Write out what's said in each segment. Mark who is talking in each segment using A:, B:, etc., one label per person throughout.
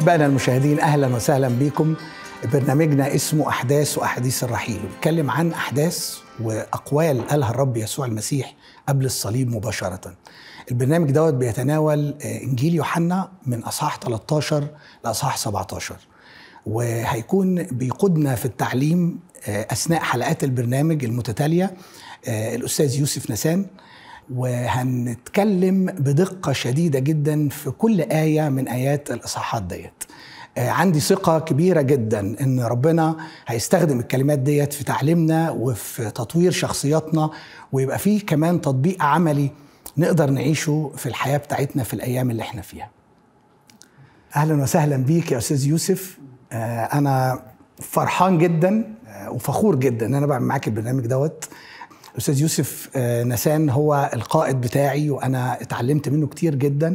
A: أحبائنا المشاهدين أهلا وسهلا بكم برنامجنا اسمه أحداث وأحاديث الرحيل بنتكلم عن أحداث وأقوال قالها الرب يسوع المسيح قبل الصليب مباشرة البرنامج دوت بيتناول إنجيل يوحنا من أصحاح 13 لأصحاح 17 وهيكون بيقودنا في التعليم أثناء حلقات البرنامج المتتالية الأستاذ يوسف نسان وهنتكلم بدقة شديدة جدا في كل آية من آيات الإصحاحات ديت عندي ثقة كبيرة جدا إن ربنا هيستخدم الكلمات ديت في تعليمنا وفي تطوير شخصياتنا ويبقى فيه كمان تطبيق عملي نقدر نعيشه في الحياة بتاعتنا في الأيام اللي احنا فيها أهلا وسهلا بيك يا أستاذ يوسف أنا فرحان جدا وفخور جدا إن أنا بعمل معاك البرنامج دوت استاذ يوسف نسان هو القائد بتاعي وانا اتعلمت منه كتير جدا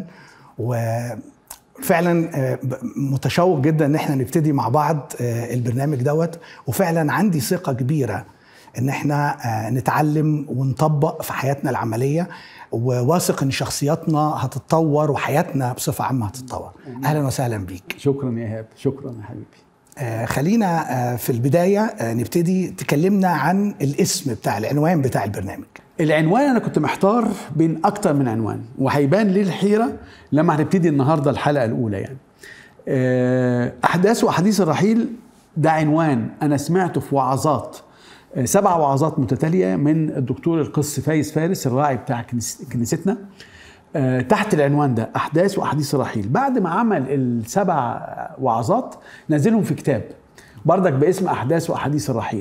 A: وفعلا متشوق جدا ان احنا نبتدي مع بعض البرنامج دوت وفعلا عندي ثقه كبيره ان احنا نتعلم ونطبق في حياتنا العمليه وواثق ان شخصياتنا هتتطور وحياتنا بصفه عامه هتتطور اهلا وسهلا بيك
B: شكرا يا ايهاب شكرا يا حبيبي
A: آه خلينا آه في البداية آه نبتدي تكلمنا عن الاسم بتاع العنوان بتاع البرنامج
B: العنوان أنا كنت محتار بين أكتر من عنوان وهيبان لي الحيرة لما هنبتدي النهاردة الحلقة الأولى يعني أحداث وأحاديث الرحيل ده عنوان أنا سمعته في وعظات سبع وعظات متتالية من الدكتور القس فايز فارس الراعي بتاع كنيستنا تحت العنوان ده احداث واحاديث الرحيل بعد ما عمل السبع وعظات نزلهم في كتاب بردك باسم احداث واحاديث الرحيل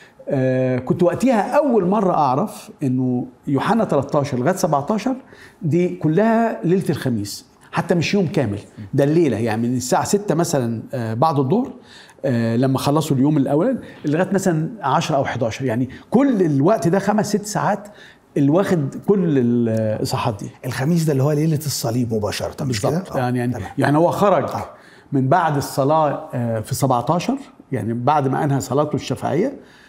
B: آه كنت وقتها اول مره اعرف انه يوحنا 13 لغايه 17 دي كلها ليله الخميس حتى مش يوم كامل ده الليله يعني من الساعه 6 مثلا آه بعد الظهر آه لما خلصوا اليوم الاول لغايه مثلا 10 او 11 يعني كل الوقت ده خمس ست ساعات اللي واخد كل الاصحاحات دي
A: الخميس ده اللي هو ليله الصليب مباشره مش كده
B: يعني يعني, يعني هو خرج آه. من بعد الصلاه في 17 يعني بعد ما انهى صلاته الشفاعيه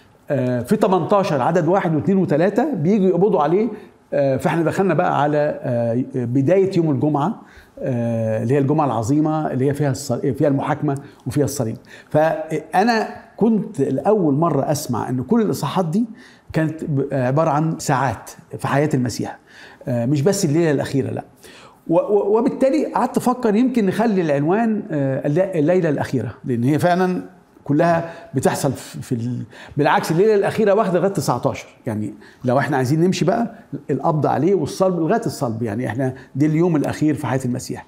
B: في 18 عدد واحد واثنين وثلاثه بييجوا يقبضوا عليه فاحنا دخلنا بقى على بدايه يوم الجمعه اللي هي الجمعه العظيمه اللي هي فيها فيها المحاكمه وفيها الصليب فانا كنت لاول مره اسمع ان كل الاصحاحات دي كانت عباره عن ساعات في حياه المسيح مش بس الليله الاخيره لا وبالتالي قعدت افكر يمكن نخلي العنوان الليله الاخيره لان هي فعلا كلها بتحصل في ال... بالعكس الليله الاخيره واخده لغايه 19 يعني لو احنا عايزين نمشي بقى القبض عليه والصلب لغايه الصلب يعني احنا دي اليوم الاخير في حياه المسيح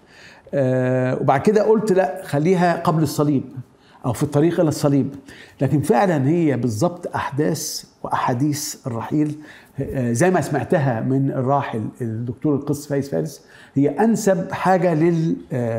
B: آه وبعد كده قلت لا خليها قبل الصليب او في الطريق الى الصليب لكن فعلا هي بالظبط احداث واحاديث الرحيل زي ما سمعتها من الراحل الدكتور القس فايز فارس هي انسب حاجه لل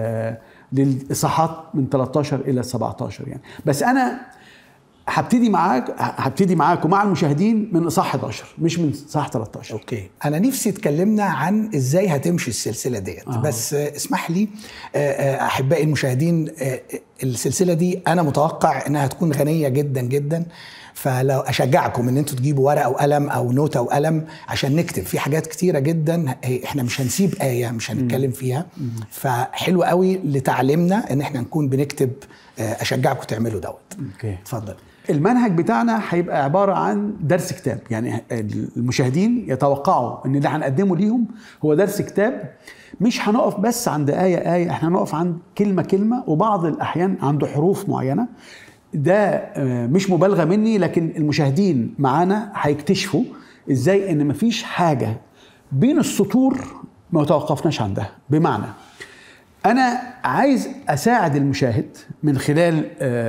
B: للاصحاحات من 13 الى 17 يعني بس انا هبتدي معاك هبتدي معاك ومع المشاهدين من اصحاح 11 مش من اصحاح 13
A: اوكي انا نفسي اتكلمنا عن ازاي هتمشي السلسله ديت آه. بس اسمح لي احبائي المشاهدين السلسله دي انا متوقع انها تكون غنيه جدا جدا فلو اشجعكم ان انتوا تجيبوا ورقه وقلم او نوته وقلم عشان نكتب في حاجات كتيره جدا احنا مش هنسيب ايه مش هنتكلم فيها فحلو قوي لتعليمنا ان احنا نكون بنكتب اشجعكم تعملوا دوت
B: اوكي
A: اتفضل
B: المنهج بتاعنا هيبقى عباره عن درس كتاب يعني المشاهدين يتوقعوا ان اللي هنقدمه ليهم هو درس كتاب مش هنقف بس عند آية آية احنا هنقف عند كلمة كلمة وبعض الأحيان عند حروف معينة ده مش مبالغة مني لكن المشاهدين معانا هيكتشفوا ازاي ان مفيش حاجة بين السطور ما توقفناش عندها بمعنى انا عايز اساعد المشاهد من خلال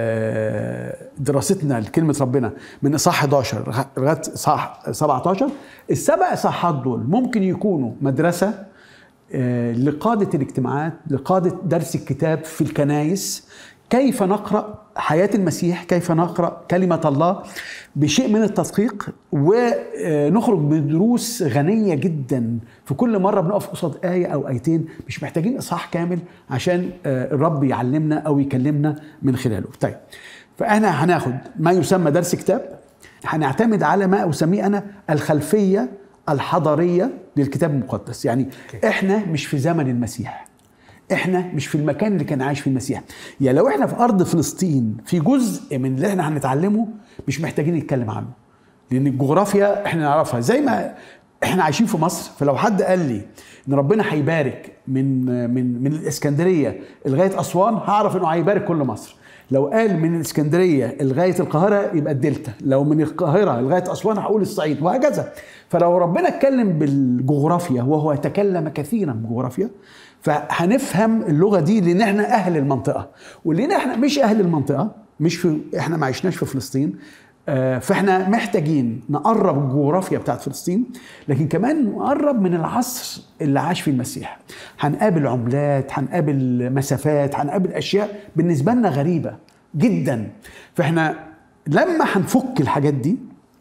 B: دراستنا لكلمه ربنا من اصحاح 11 لغايه اصحاح 17 السبع اصحاحات دول ممكن يكونوا مدرسه لقاده الاجتماعات لقاده درس الكتاب في الكنايس كيف نقرا حياه المسيح كيف نقرا كلمه الله بشيء من التدقيق ونخرج بدروس غنيه جدا في كل مره بنقف قصاد ايه او ايتين مش محتاجين اصحاح كامل عشان الرب يعلمنا او يكلمنا من خلاله طيب فاحنا هناخد ما يسمى درس كتاب هنعتمد على ما اسميه انا الخلفيه الحضاريه للكتاب المقدس يعني احنا مش في زمن المسيح احنا مش في المكان اللي كان عايش فيه المسيح يعني لو احنا في ارض فلسطين في جزء من اللي احنا هنتعلمه مش محتاجين نتكلم عنه لان الجغرافيا احنا نعرفها زي ما احنا عايشين في مصر فلو حد قال لي ان ربنا هيبارك من من من الاسكندريه لغايه اسوان هعرف انه هيبارك كل مصر لو قال من الاسكندريه لغايه القاهره يبقى الدلتا لو من القاهره لغايه اسوان هقول الصعيد وهكذا فلو ربنا اتكلم بالجغرافيا وهو يتكلم كثيرا بالجغرافيا فهنفهم اللغه دي لان احنا اهل المنطقه ولان احنا مش اهل المنطقه مش في احنا ما عشناش في فلسطين آه، فاحنا محتاجين نقرب الجغرافيا بتاعت فلسطين لكن كمان نقرب من العصر اللي عاش فيه المسيح هنقابل عملات هنقابل مسافات هنقابل اشياء بالنسبه لنا غريبه جدا فاحنا لما هنفك الحاجات دي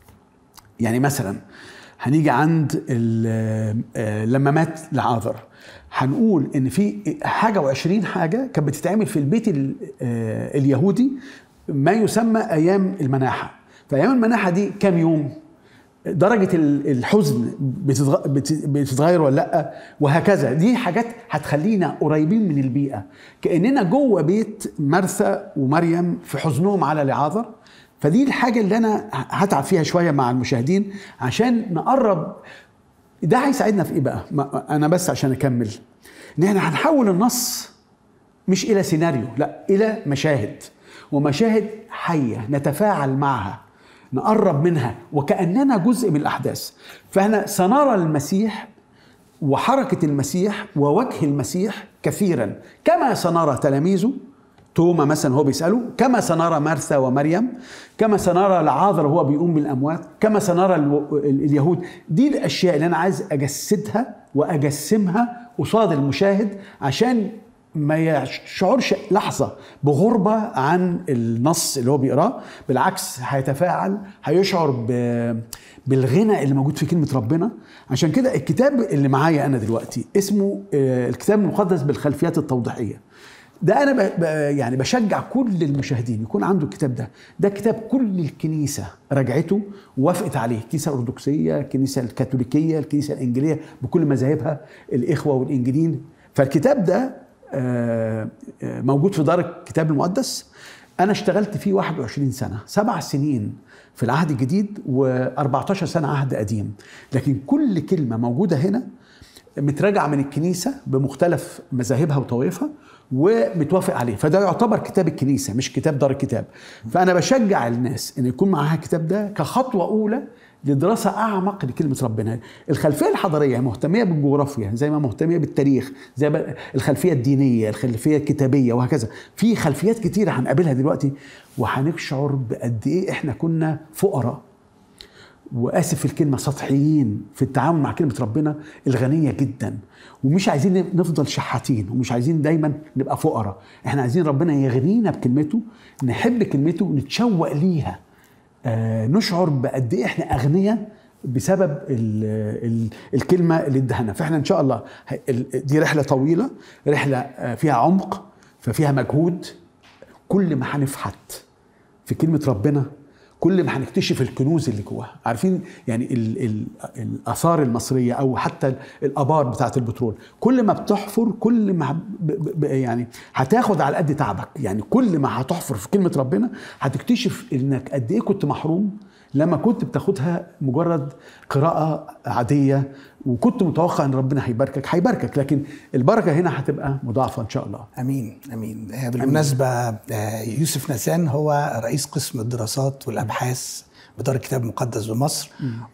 B: يعني مثلا هنيجي عند ال- آه، لما مات لعاذر هنقول ان في حاجه وعشرين حاجه كانت بتتعمل في البيت ال- آه، اليهودي ما يسمى ايام المناحه فايام المناحه دي كام يوم درجة ال- الحزن بتتغ- بت- بتتغير ولا لا وهكذا دي حاجات هتخلينا قريبين من البيئة كأننا جوه بيت مرثا ومريم في حزنهم على لعاذر فدي الحاجة اللي أنا هتعب فيها شوية مع المشاهدين عشان نقرب ده هيساعدنا في إيه بقى؟ ما- أنا بس عشان أكمل إن إحنا هنحول النص مش الى سيناريو لا الى مشاهد ومشاهد حيه نتفاعل معها نقرب منها وكاننا جزء من الاحداث فاحنا سنرى المسيح وحركه المسيح ووجه المسيح كثيرا كما سنرى تلاميذه توما مثلا هو بيساله كما سنرى مرثا ومريم كما سنرى لعاذر وهو بيقوم من الاموات كما سنرى الو- ال- اليهود دي الاشياء اللي انا عايز اجسدها واجسمها قصاد المشاهد عشان ما يشعرش لحظه بغربه عن النص اللي هو بيقراه بالعكس هيتفاعل هيشعر ب- بالغنى اللي موجود في كلمه ربنا عشان كده الكتاب اللي معايا انا دلوقتي اسمه آه، الكتاب المقدس بالخلفيات التوضيحيه ده انا ب... ب... يعني بشجع كل المشاهدين يكون عنده الكتاب ده ده كتاب كل الكنيسه راجعته ووافقت عليه الكنيسه الارثوذكسيه الكنيسه الكاثوليكيه الكنيسه الانجيليه بكل مذاهبها الاخوه والانجيليين فالكتاب ده آه، آه، موجود في دار الكتاب المقدس انا اشتغلت فيه 21 سنه سبع سنين في العهد الجديد و14 سنه عهد قديم لكن كل كلمه موجوده هنا متراجعه من الكنيسه بمختلف مذاهبها وطوائفها ومتوافق عليه فده يعتبر كتاب الكنيسه مش كتاب دار الكتاب فانا بشجع الناس ان يكون معاها الكتاب ده كخطوه اولى لدراسه اعمق لكلمه ربنا الخلفيه الحضاريه مهتميه بالجغرافيا زي ما مهتميه بالتاريخ زي ما الخلفيه الدينيه الخلفيه الكتابيه وهكذا في خلفيات كتيره هنقابلها دلوقتي وهنشعر بقد ايه احنا كنا فقراء واسف في الكلمه سطحيين في التعامل مع كلمه ربنا الغنيه جدا ومش عايزين نفضل شحاتين ومش عايزين دايما نبقى فقراء احنا عايزين ربنا يغنينا بكلمته نحب كلمته ونتشوق ليها آه نشعر بقد ايه احنا اغنياء بسبب ال ال الكلمه اللي ادهنا فاحنا ان شاء الله ه- ال- دي رحله طويله رحله آه، فيها عمق ففيها مجهود كل ما هنفحت في كلمة ربنا كل ما هنكتشف الكنوز اللي جواها عارفين يعني ال ال الآثار المصرية أو حتى الآبار بتاعة البترول كل ما بتحفر كل ما ب ب ب يعني هتاخد على قد تعبك يعني كل ما هتحفر في كلمة ربنا هتكتشف إنك قد إيه كنت محروم لما كنت بتاخدها مجرد قراءة عادية وكنت متوقع ان ربنا هيباركك هيباركك لكن البركة هنا هتبقى مضاعفة ان شاء الله
A: امين امين آه، بالمناسبه آه، يوسف نسان هو رئيس قسم الدراسات والابحاث بدار الكتاب المقدس بمصر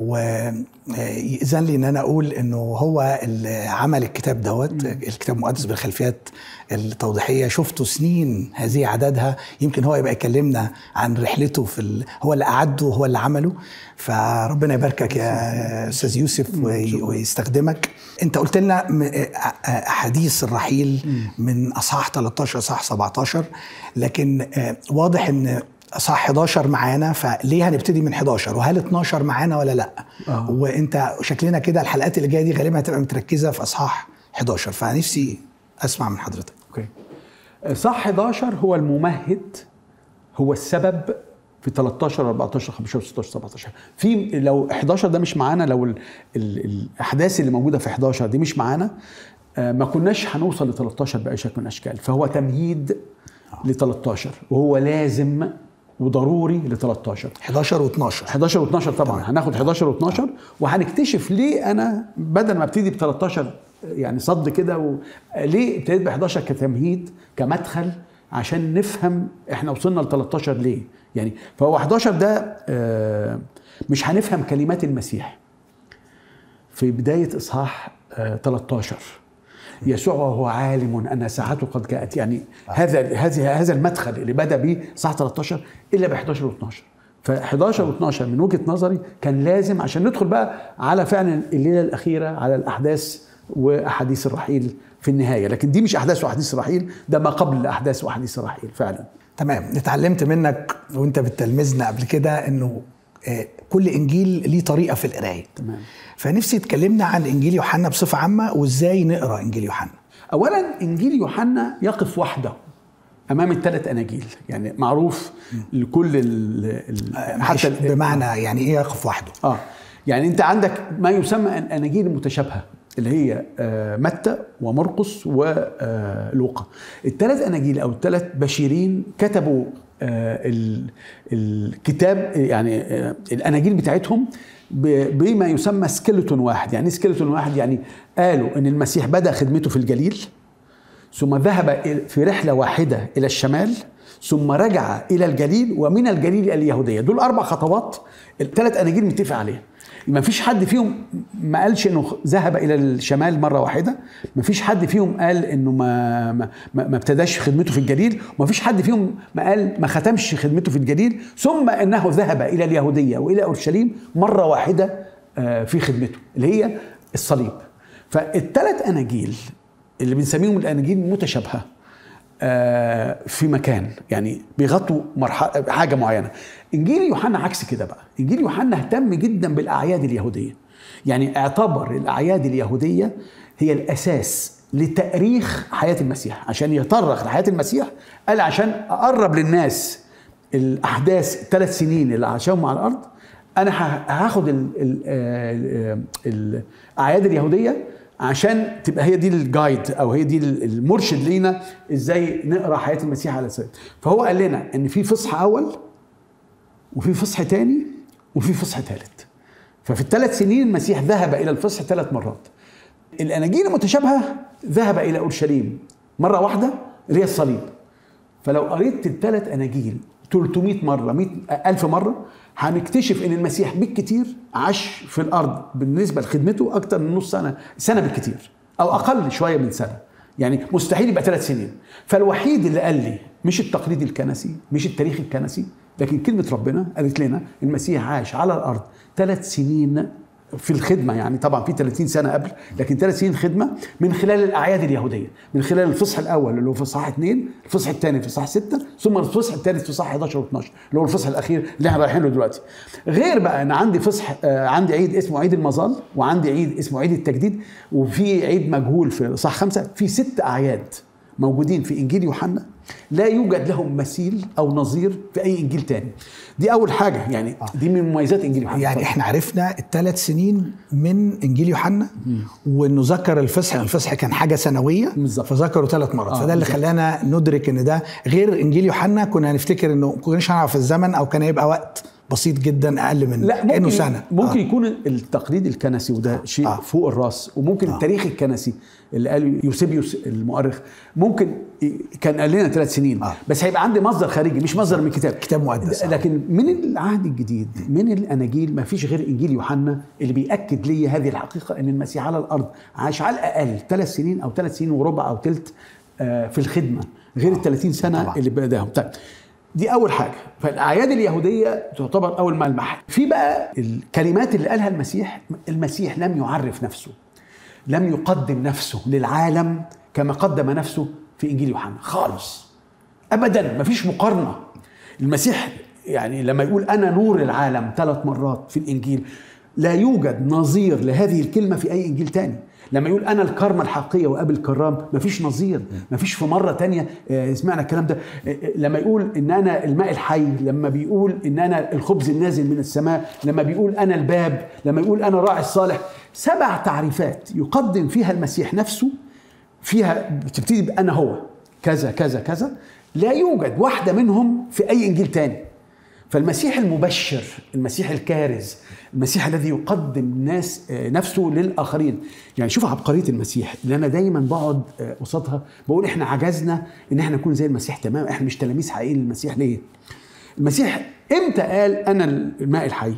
A: ويأذن لي ان انا اقول انه هو اللي عمل الكتاب دوت الكتاب المقدس بالخلفيات التوضيحيه شفته سنين هذه عددها يمكن هو يبقى يكلمنا عن رحلته في ال... هو اللي اعده هو اللي عمله فربنا يباركك يا استاذ يوسف وي- ويستخدمك انت قلت لنا م- احاديث الرحيل من اصحاح 13 اصحاح 17 لكن آه، واضح ان اصحاح 11 معانا فليه هنبتدي من 11 وهل 12 معانا ولا لا
B: آه.
A: وانت شكلنا كده الحلقات اللي جايه دي غالبا هتبقى متركزه في اصحاح 11 فنفسي اسمع من حضرتك
B: اوكي صح 11 هو الممهد هو السبب في 13 14 15 16 17 في لو 11 ده مش معانا لو ال ال الاحداث اللي موجوده في 11 دي مش معانا آه، ما كناش هنوصل ل 13 باي شكل من الاشكال فهو تمهيد ل 13 وهو لازم وضروري ل 13
A: 11 و12
B: 11 و12 طبعا هناخد 11 و12 وهنكتشف ليه انا بدل ما ابتدي ب 13 يعني صد كده و... ليه ابتديت ب 11 كتمهيد كمدخل عشان نفهم احنا وصلنا ل 13 ليه يعني فهو 11 ده آه، مش هنفهم كلمات المسيح في بدايه اصحاح آه، 13 يسوع وهو عالم ان ساعته قد جاءت يعني هذا هذه هذا المدخل اللي بدا به صح 13 الا ب 11 و12 ف 11 و12 من وجهه نظري كان لازم عشان ندخل بقى على فعلا الليله الاخيره على الاحداث واحاديث الرحيل في النهايه لكن دي مش احداث واحاديث الرحيل ده ما قبل الاحداث واحاديث الرحيل فعلا
A: تمام اتعلمت منك وانت بتلمذنا قبل كده انه آه، كل انجيل ليه طريقه في القرايه
B: تمام
A: فنفسي تكلمنا عن انجيل يوحنا بصفه عامه وازاي نقرا انجيل يوحنا
B: اولا انجيل يوحنا يقف وحده امام الثلاث اناجيل يعني معروف لكل ال ال
A: حتى
B: ال-
A: بمعنى يعني ايه يقف وحده
B: اه يعني انت عندك ما يسمى الاناجيل المتشابهه اللي هي آه، متى ومرقس ولوقا الثلاث اناجيل او الثلاث بشيرين كتبوا آه، ال- الكتاب يعني آه، الاناجيل بتاعتهم ب- بما يسمى سكيلتون واحد يعني ايه سكيلتون واحد يعني قالوا ان المسيح بدا خدمته في الجليل ثم ذهب إلى- في رحلة واحدة إلى الشمال ثم رجع إلى الجليل ومن الجليل إلى اليهودية دول أربع خطوات الثلاث أناجيل متفق عليها ما فيش حد فيهم ما قالش انه ذهب الى الشمال مره واحده ما فيش حد فيهم قال انه ما ما, ما ما ابتداش خدمته في الجليل وما فيش حد فيهم ما قال ما ختمش خدمته في الجليل ثم انه ذهب الى اليهوديه والى اورشليم مره واحده آه، في خدمته اللي هي الصليب فالثلاث اناجيل اللي بنسميهم الاناجيل المتشابهه آه، في مكان يعني بيغطوا مرحله حاجه معينه انجيل يوحنا عكس كده بقى انجيل يوحنا اهتم جدا بالاعياد اليهوديه يعني اعتبر الاعياد اليهوديه هي الاساس لتاريخ حياه المسيح عشان يطرق لحياه المسيح قال عشان اقرب للناس الاحداث الثلاث سنين اللي عاشهم على الارض انا ه- هاخد ال- ال- آه، ال- الاعياد اليهوديه عشان تبقى هي دي الجايد او هي دي المرشد لينا ازاي نقرا حياه المسيح على سبيل فهو قال لنا ان في فصح اول وفي فصح تاني وفي فصح ثالث ففي الثلاث سنين المسيح ذهب الى الفصح ثلاث مرات الاناجيل المتشابهه ذهب الى اورشليم مره واحده اللي هي الصليب فلو قريت الثلاث اناجيل 300 مره 100 ألف مره هنكتشف ان المسيح بالكتير عاش في الارض بالنسبه لخدمته اكتر من نص سنه سنه بالكتير او اقل شويه من سنه يعني مستحيل يبقى ثلاث سنين فالوحيد اللي قال لي مش التقليد الكنسي مش التاريخ الكنسي لكن كلمه ربنا قالت لنا المسيح عاش على الارض ثلاث سنين في الخدمة يعني طبعا في 30 سنة قبل لكن ثلاث سنين خدمة من خلال الأعياد اليهودية من خلال الفصح الأول اللي هو في صح اثنين الفصح الثاني في صح ستة ثم الفصح الثالث في صح 11 و 12 اللي هو الفصح الأخير اللي احنا رايحين له دلوقتي غير بقى أن عندي فصح آه عندي عيد اسمه عيد المظال وعندي عيد اسمه عيد التجديد وفي عيد مجهول في صح خمسة في ست أعياد موجودين في انجيل يوحنا لا يوجد لهم مثيل او نظير في اي انجيل تاني دي اول حاجه يعني دي من مميزات انجيل يوحنا
A: يعني احنا عرفنا الثلاث سنين من انجيل يوحنا وانه ذكر الفصح الفصح كان حاجه سنويه
B: بالظبط.
A: فذكروا ثلاث مرات
B: آه،
A: فده اللي
B: بالظبط.
A: خلانا ندرك ان ده غير انجيل يوحنا كنا هنفتكر انه ما كناش هنعرف الزمن او كان هيبقى وقت بسيط جدا اقل من
B: لا
A: كانه
B: ممكن
A: سنه
B: ممكن
A: آه.
B: يكون التقليد الكنسي وده شيء
A: آه.
B: فوق الراس وممكن
A: آه.
B: التاريخ الكنسي اللي قاله يوسيبيوس المؤرخ ممكن ي- كان قال لنا ثلاث سنين
A: آه.
B: بس هيبقى عندي مصدر خارجي مش مصدر من الكتاب
A: كتاب مقدس، آه.
B: لكن من العهد الجديد من الاناجيل ما فيش غير انجيل يوحنا اللي بياكد لي هذه الحقيقه ان المسيح على الارض عاش على الاقل ثلاث سنين او ثلاث سنين وربع او ثلث آه، في الخدمه غير ال 30 سنه
A: طبعاً.
B: اللي بداهم طيب دي اول حاجه فالاعياد اليهوديه تعتبر اول ملمح في بقى الكلمات اللي قالها المسيح المسيح لم يعرف نفسه لم يقدم نفسه للعالم كما قدم نفسه في انجيل يوحنا خالص ابدا مفيش مقارنه المسيح يعني لما يقول انا نور العالم ثلاث مرات في الانجيل لا يوجد نظير لهذه الكلمه في اي انجيل تاني لما يقول انا الكرمه الحقيقيه وابي الكرام مفيش نظير مفيش في مره تانية آه، سمعنا الكلام ده آه، آه، لما يقول ان انا الماء الحي لما بيقول ان انا الخبز النازل من السماء لما بيقول انا الباب لما يقول انا راعي الصالح سبع تعريفات يقدم فيها المسيح نفسه فيها بتبتدي بأنا هو كذا كذا كذا لا يوجد واحدة منهم في أي إنجيل تاني فالمسيح المبشر المسيح الكارز المسيح الذي يقدم الناس آه، نفسه للآخرين يعني شوف عبقرية المسيح اللي أنا دايما بقعد آه، قصادها بقول إحنا عجزنا إن إحنا نكون زي المسيح تمام إحنا مش تلاميذ حقيقيين للمسيح ليه؟ المسيح إمتى قال أنا الماء الحي؟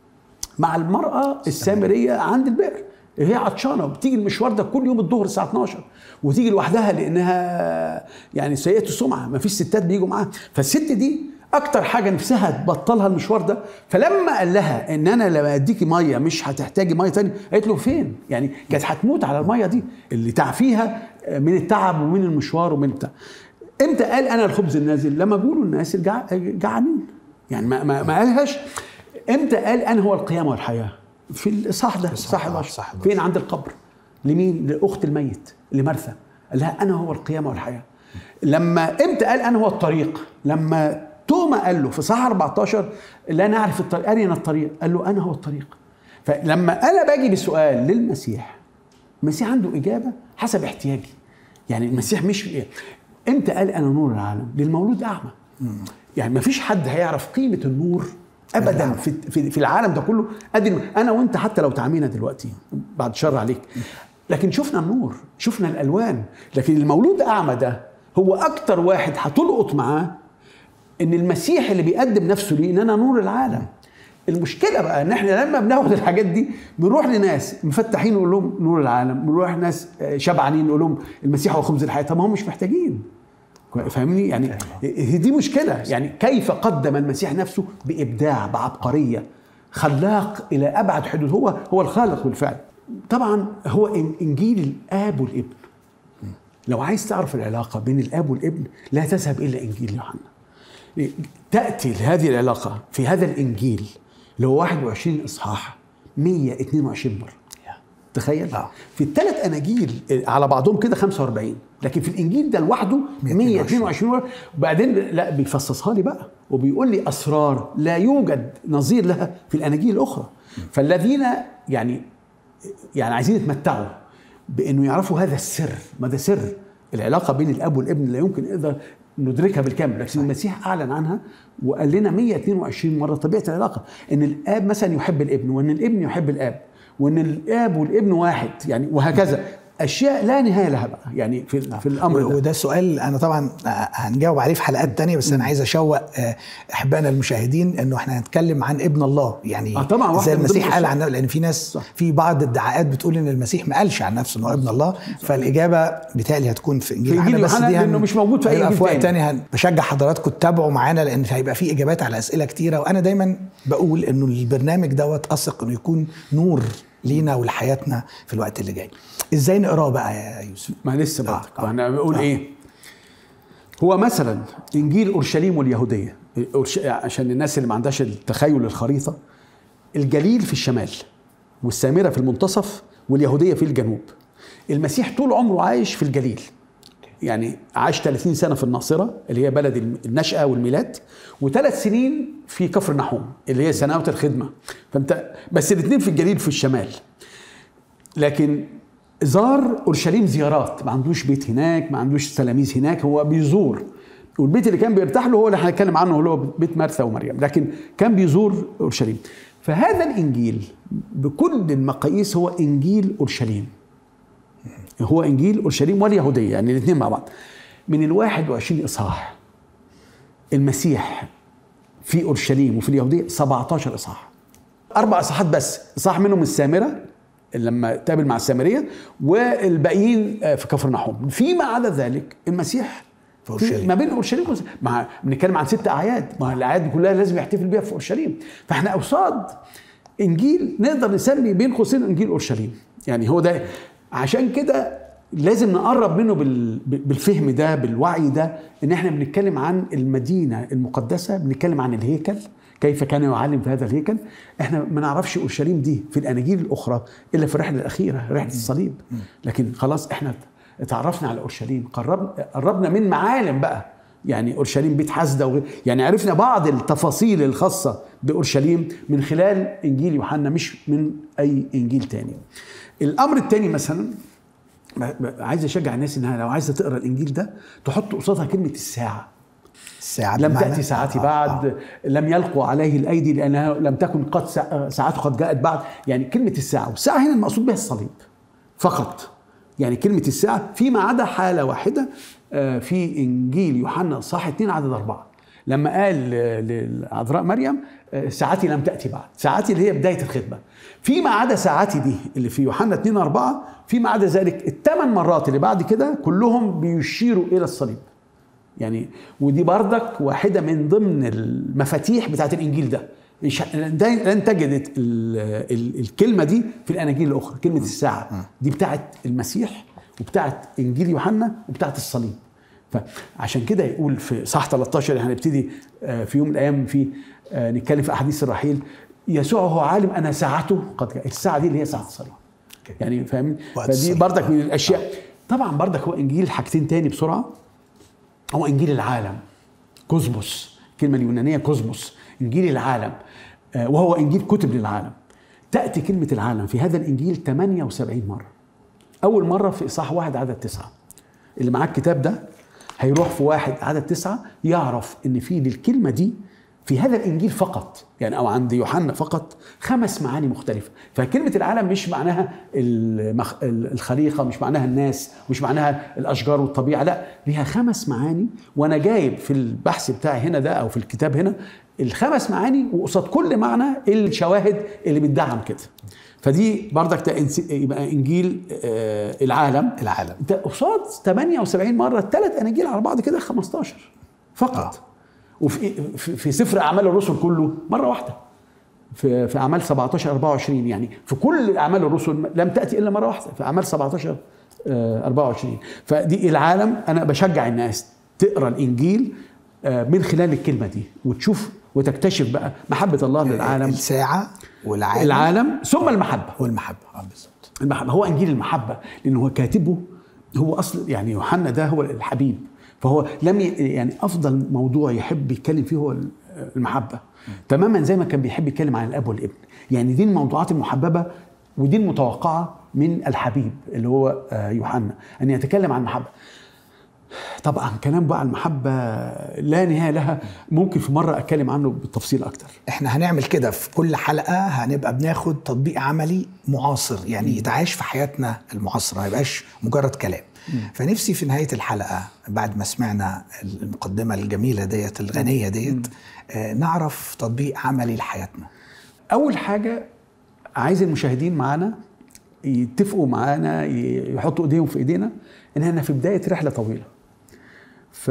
B: مع المرأة السامرية عند البئر هي عطشانه وبتيجي المشوار ده كل يوم الظهر الساعه 12 وتيجي لوحدها لانها يعني سيئه السمعه ما فيش ستات بيجوا معاها فالست دي اكتر حاجه نفسها تبطلها المشوار ده فلما قال لها ان انا لما اديكي ميه مش هتحتاجي ميه تاني قالت له فين يعني كانت هتموت على الميه دي اللي تعفيها من التعب ومن المشوار ومن بتاع امتى قال انا الخبز النازل لما جولوا الناس الجع- جعانين يعني ما ما, ما قالهاش امتى قال انا هو القيامه والحياه في الاصحاح ده اصحاح 11
A: إصحاح 11.
B: فين عند القبر لمين لاخت الميت لمرثا قال لها انا هو القيامه والحياه لما امتى قال انا هو الطريق لما توما قال له في صح 14 لا نعرف الطريق ارنا الطريق قال له انا هو الطريق فلما انا باجي بسؤال للمسيح المسيح عنده اجابه حسب احتياجي يعني المسيح مش امتى قال انا نور العالم للمولود اعمى يعني ما فيش حد هيعرف قيمه النور ابدا في في, في العالم ده كله ادي انا وانت حتى لو تعمينا دلوقتي بعد شر عليك لكن شفنا النور شفنا الالوان لكن المولود اعمى ده هو اكتر واحد هتلقط معاه ان المسيح اللي بيقدم نفسه ليه ان انا نور العالم المشكله بقى ان احنا لما بناخد الحاجات دي بنروح لناس مفتحين نقول لهم نور العالم بنروح ناس آه، شبعانين نقول لهم المسيح هو خبز الحياه طب ما هم مش محتاجين فاهمني يعني هي دي مشكله يعني كيف قدم المسيح نفسه بابداع بعبقريه خلاق الى ابعد حدود هو هو الخالق بالفعل طبعا هو إن- انجيل الاب والابن لو عايز تعرف العلاقه بين الاب والابن لا تذهب الى انجيل يوحنا تأتي هذه العلاقة في هذا الإنجيل اللي هو 21 إصحاح 122 مرة تخيل
A: آه.
B: في الثلاث أناجيل على بعضهم كده 45 لكن في الإنجيل ده لوحده 122 مرة وبعدين لا بيفصصها لي بقى وبيقول لي أسرار لا يوجد نظير لها في الأناجيل الأخرى فالذين يعني يعني عايزين يتمتعوا بانه يعرفوا هذا السر ما ده سر العلاقه بين الاب والابن لا يمكن نقدر ندركها بالكامل لكن المسيح اعلن عنها وقال لنا 122 مره طبيعه العلاقه ان الاب مثلا يحب الابن وان الابن يحب الاب وان الاب والابن واحد يعني وهكذا اشياء لا نهايه لها بقى يعني في في الامر ده
A: وده سؤال انا طبعا هنجاوب عليه في حلقات تانية بس انا عايز اشوق آه، احبائنا المشاهدين انه احنا هنتكلم عن ابن الله يعني
B: آه، طبعاً، واحدة
A: زي
B: من ضمن
A: المسيح قال
B: الأشياء.
A: عن لان في ناس
B: صح.
A: في بعض الدعاءات بتقول ان المسيح ما قالش عن نفسه انه ابن الله فالاجابه بالتالي هتكون في انجيل
B: في إنجيل
A: يوحنا، بس
B: يوحنا
A: دي
B: لأنه مش موجود في أي
A: هيبقى
B: إنجيل
A: في وقت
B: تاني.
A: تاني هن- بشجع حضراتكم تتابعوا معانا لان هيبقى في اجابات على اسئله كتيره وانا دايما بقول انه البرنامج دوت اثق انه يكون نور لينا ولحياتنا في الوقت اللي جاي ازاي نقراه بقى يا يوسف
B: ما لسه
A: آه،
B: بدك
A: آه.
B: انا بقول
A: آه.
B: ايه هو مثلا انجيل اورشليم واليهوديه أورش- عشان الناس اللي ما عندهاش التخيل الخريطه الجليل في الشمال والسامره في المنتصف واليهوديه في الجنوب المسيح طول عمره عايش في الجليل يعني عاش 30 سنه في الناصره اللي هي بلد النشاه والميلاد وثلاث سنين في كفر نحوم اللي هي سنوات الخدمه فانت بس الاثنين في الجليل في الشمال لكن زار اورشليم زيارات ما عندوش بيت هناك ما عندوش تلاميذ هناك هو بيزور والبيت اللي كان بيرتاح له هو اللي هنتكلم عنه اللي هو بيت مرثا ومريم لكن كان بيزور اورشليم فهذا الانجيل بكل المقاييس هو انجيل اورشليم هو انجيل اورشليم واليهوديه يعني الاثنين مع بعض من ال 21 اصحاح المسيح في اورشليم وفي اليهوديه 17 اصحاح اربع اصحاحات بس اصحاح منهم السامره لما تقابل مع السامريه والباقيين آه، في كفر نحوم فيما عدا ذلك المسيح
A: في أورشليم.
B: ما بين اورشليم وس- مع بنتكلم عن ست اعياد ما الاعياد دي كلها لازم يحتفل بيها في اورشليم فاحنا قصاد انجيل نقدر نسمي بين قوسين انجيل اورشليم يعني هو ده عشان كده لازم نقرب منه بال- بالفهم ده بالوعي ده ان احنا بنتكلم عن المدينه المقدسه بنتكلم عن الهيكل كيف كان يعلم في هذا الهيكل احنا ما نعرفش اورشليم دي في الاناجيل الاخرى الا في الرحله الاخيره رحله الصليب لكن خلاص احنا اتعرفنا على اورشليم قربنا قربنا من معالم بقى يعني اورشليم بيت حسده وغير يعني عرفنا بعض التفاصيل الخاصه باورشليم من خلال انجيل يوحنا مش من اي انجيل تاني الامر الثاني مثلا عايز اشجع الناس انها لو عايزه تقرا الانجيل ده تحط قصادها كلمه الساعه
A: الساعة
B: لم
A: بمعنى-
B: تأتي ساعتي
A: آه،
B: بعد
A: آه.
B: لم يلقوا عليه الأيدي لأنها لم تكن قد سا- ساعته قد جاءت بعد يعني كلمة الساعة والساعة هنا المقصود بها الصليب فقط يعني كلمة الساعة فيما عدا حالة واحدة آه، في إنجيل يوحنا صح 2 عدد أربعة لما قال ل- للعذراء مريم آه، ساعتي لم تأتي بعد ساعتي اللي هي بداية الخدمة فيما عدا ساعتي دي اللي في يوحنا 2 أربعة فيما عدا ذلك الثمان مرات اللي بعد كده كلهم بيشيروا إلى الصليب يعني ودي بردك واحدة من ضمن المفاتيح بتاعت الإنجيل ده مش ده لن تجد ال ال الكلمة دي في الأناجيل الأخرى كلمة الساعة دي بتاعت المسيح وبتاعت إنجيل يوحنا وبتاعت الصليب فعشان كده يقول في صح 13 هنبتدي آه، في يوم من الأيام في آه، نتكلم في أحاديث الرحيل يسوع هو عالم أن ساعته قد جاءت الساعة دي اللي هي ساعة الصليب يعني فاهم
A: وقت
B: فدي
A: الصليب.
B: بردك من الأشياء طبعا بردك هو إنجيل حاجتين تاني بسرعة هو انجيل العالم كوزموس الكلمه اليونانيه كوزموس انجيل العالم آه، وهو انجيل كتب للعالم تاتي كلمه العالم في هذا الانجيل 78 مره اول مره في اصحاح واحد عدد تسعه اللي معاه الكتاب ده هيروح في واحد عدد تسعه يعرف ان في للكلمه دي في هذا الانجيل فقط يعني او عند يوحنا فقط خمس معاني مختلفه فكلمه العالم مش معناها المخ... الخليقه مش معناها الناس مش معناها الاشجار والطبيعه لا ليها خمس معاني وانا جايب في البحث بتاعي هنا ده او في الكتاب هنا الخمس معاني وقصاد كل معنى الشواهد اللي بتدعم كده فدي بردك ده إنس- يبقى انجيل آه، العالم
A: العالم.
B: ده قصاد 78 مره الثلاث اناجيل على بعض كده 15 فقط
A: آه.
B: وفي في, في سفر اعمال الرسل كله مره واحده في في اعمال 17 24 يعني في كل اعمال الرسل لم تاتي الا مره واحده في اعمال 17 آه، 24 فدي العالم انا بشجع الناس تقرا الانجيل آه، من خلال الكلمه دي وتشوف وتكتشف بقى محبه الله للعالم
A: الساعة والعالم
B: العالم ثم المحبه
A: والمحبة اه بالظبط
B: المحبة هو انجيل المحبه لان هو كاتبه هو اصل يعني يوحنا ده هو الحبيب فهو لم ي... يعني افضل موضوع يحب يتكلم فيه هو المحبه تماما زي ما كان بيحب يتكلم عن الاب والابن يعني دي الموضوعات المحببه ودي المتوقعه من الحبيب اللي هو آه، يوحنا ان يتكلم عن المحبه طبعا كلام بقى عن المحبه لا نهايه لها ممكن في مره اتكلم عنه بالتفصيل اكتر
A: احنا هنعمل كده في كل حلقة هنبقى بناخد تطبيق عملي معاصر يعني يتعاش في حياتنا المعاصرة ما يبقاش مجرد كلام فنفسي في نهاية الحلقة بعد ما سمعنا المقدمة الجميلة ديت الغنية ديت آه، نعرف تطبيق عملي لحياتنا
B: اول حاجه عايز المشاهدين معانا يتفقوا معانا ي- يحطوا ايديهم في ايدينا ان احنا في بدايه رحله طويله ف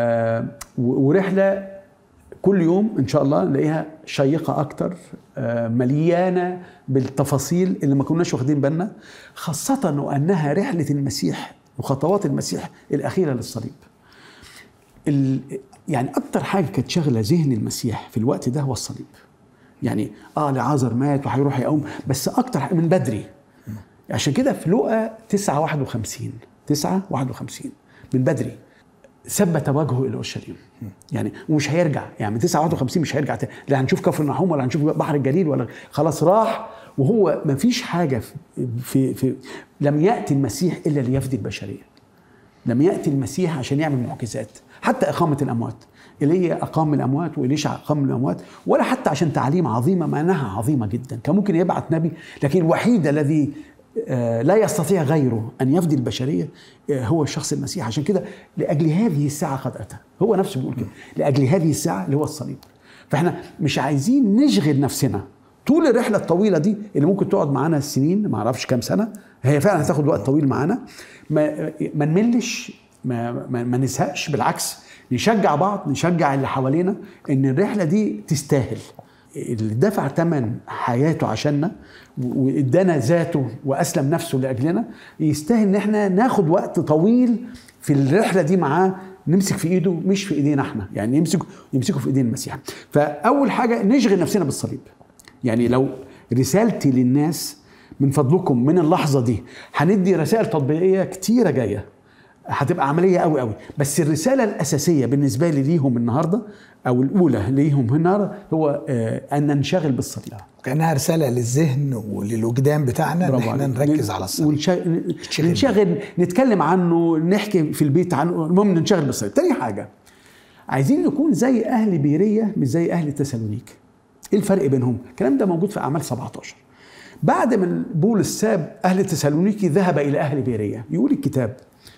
B: و- ورحله كل يوم ان شاء الله نلاقيها شيقه اكتر آه، مليانه بالتفاصيل اللي ما كناش واخدين بالنا خاصه وانها رحله المسيح وخطوات المسيح الاخيره للصليب ال... يعني اكتر حاجه كانت شاغله ذهن المسيح في الوقت ده هو الصليب يعني اه لعازر مات وهيروح يقوم بس اكتر حاجة من بدري عشان كده في لقا 9 51 9 51 من بدري ثبت وجهه الى اورشليم يعني ومش هيرجع يعني من 9 51 مش هيرجع تاني لا هنشوف كفر النحوم ولا هنشوف بحر الجليل ولا خلاص راح وهو ما فيش حاجه في, في, في لم ياتي المسيح الا ليفدي البشريه لم ياتي المسيح عشان يعمل معجزات حتى اقامه الاموات ايليا اقام الاموات واليشع اقام الاموات ولا حتى عشان تعليم عظيمه مع انها عظيمه جدا كان ممكن يبعث نبي لكن الوحيد الذي آه، لا يستطيع غيره ان يفدي البشريه آه، هو الشخص المسيح عشان كده لاجل هذه الساعه قد اتى هو نفسه بيقول كده لاجل هذه الساعه اللي هو الصليب فاحنا مش عايزين نشغل نفسنا طول الرحله الطويله دي اللي ممكن تقعد معانا سنين ما اعرفش كام سنه هي فعلا هتاخد وقت طويل معانا ما ما نملش ما, ما, ما نزهقش بالعكس نشجع بعض نشجع اللي حوالينا ان الرحله دي تستاهل اللي دفع ثمن حياته عشاننا و- وادانا ذاته واسلم نفسه لاجلنا يستاهل ان احنا ناخد وقت طويل في الرحله دي معاه نمسك في ايده مش في ايدينا احنا يعني يمسك يمسكه في ايدين المسيح فاول حاجه نشغل نفسنا بالصليب يعني لو رسالتي للناس من فضلكم من اللحظه دي هندي رسائل تطبيقيه كتيره جايه هتبقى عمليه قوي قوي بس الرساله الاساسيه بالنسبه لي ليهم النهارده او الاولى ليهم النهارده هو آه، ان ننشغل بالصلاه
A: كانها رساله للذهن وللوجدان بتاعنا ان
B: برافو
A: احنا
B: عليك.
A: نركز على الصلاه
B: ونشغل
A: نشتغل
B: ننشغل نتكلم عنه نحكي في البيت عنه المهم ننشغل بالصلاه تاني حاجه عايزين نكون زي اهل بيريه مش زي اهل تسالونيك ايه الفرق بينهم الكلام ده موجود في اعمال 17 بعد ما بولس ساب اهل تسالونيكي ذهب الى اهل بيريه يقول الكتاب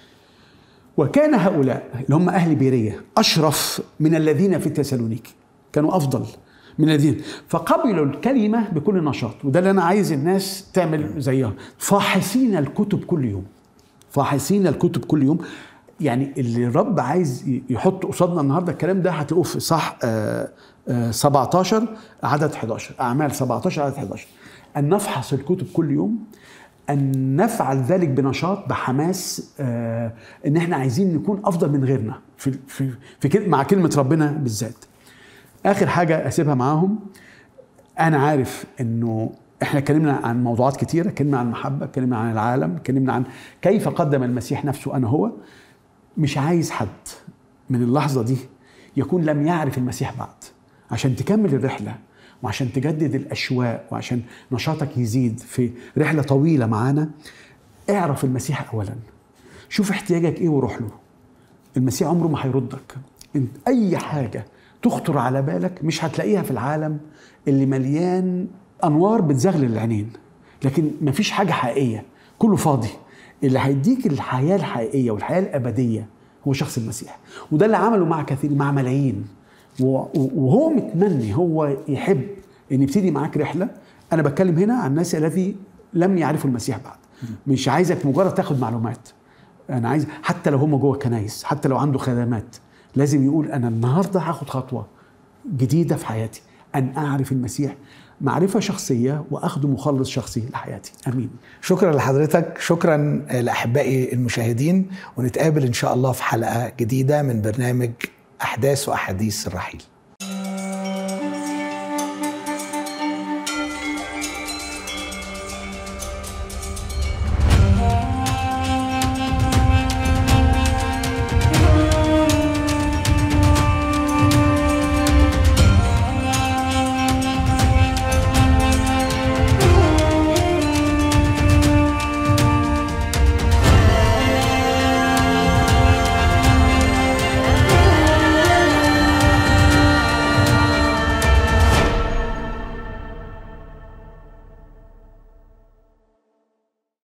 B: وكان هؤلاء اللي هم اهل بيريه اشرف من الذين في تسالونيكي كانوا افضل من الذين فقبلوا الكلمه بكل نشاط وده اللي انا عايز الناس تعمل زيها فاحصين الكتب كل يوم فاحصين الكتب كل يوم يعني اللي الرب عايز يحط قصادنا النهارده الكلام ده هتلاقوه في صح آه، آه، 17 عدد 11 اعمال 17 عدد 11 ان نفحص الكتب كل يوم ان نفعل ذلك بنشاط بحماس آه، ان احنا عايزين نكون افضل من غيرنا في في, في كل- مع كلمه ربنا بالذات اخر حاجه اسيبها معاهم انا عارف انه احنا اتكلمنا عن موضوعات كتيره اتكلمنا عن المحبه اتكلمنا عن العالم اتكلمنا عن كيف قدم المسيح نفسه انا هو مش عايز حد من اللحظه دي يكون لم يعرف المسيح بعد عشان تكمل الرحله وعشان تجدد الاشواق وعشان نشاطك يزيد في رحله طويله معانا اعرف المسيح اولا شوف احتياجك ايه وروح له المسيح عمره ما هيردك انت اي حاجه تخطر على بالك مش هتلاقيها في العالم اللي مليان انوار بتزغلل العينين لكن مفيش حاجه حقيقيه كله فاضي اللي هيديك الحياه الحقيقيه والحياه الابديه هو شخص المسيح وده اللي عمله مع كثير مع ملايين و- وهو متمني هو يحب ان يبتدي معاك رحله انا بتكلم هنا عن الناس الذي لم يعرفوا المسيح بعد مش عايزك مجرد تاخد معلومات انا عايز حتى لو هم جوه كنايس حتى لو عنده خدمات لازم يقول انا النهارده هاخد خطوه جديده في حياتي ان اعرف المسيح معرفه شخصيه واخده مخلص شخصي لحياتي امين
A: شكرا لحضرتك شكرا لاحبائي المشاهدين ونتقابل ان شاء الله في حلقه جديده من برنامج احداث واحاديث الرحيل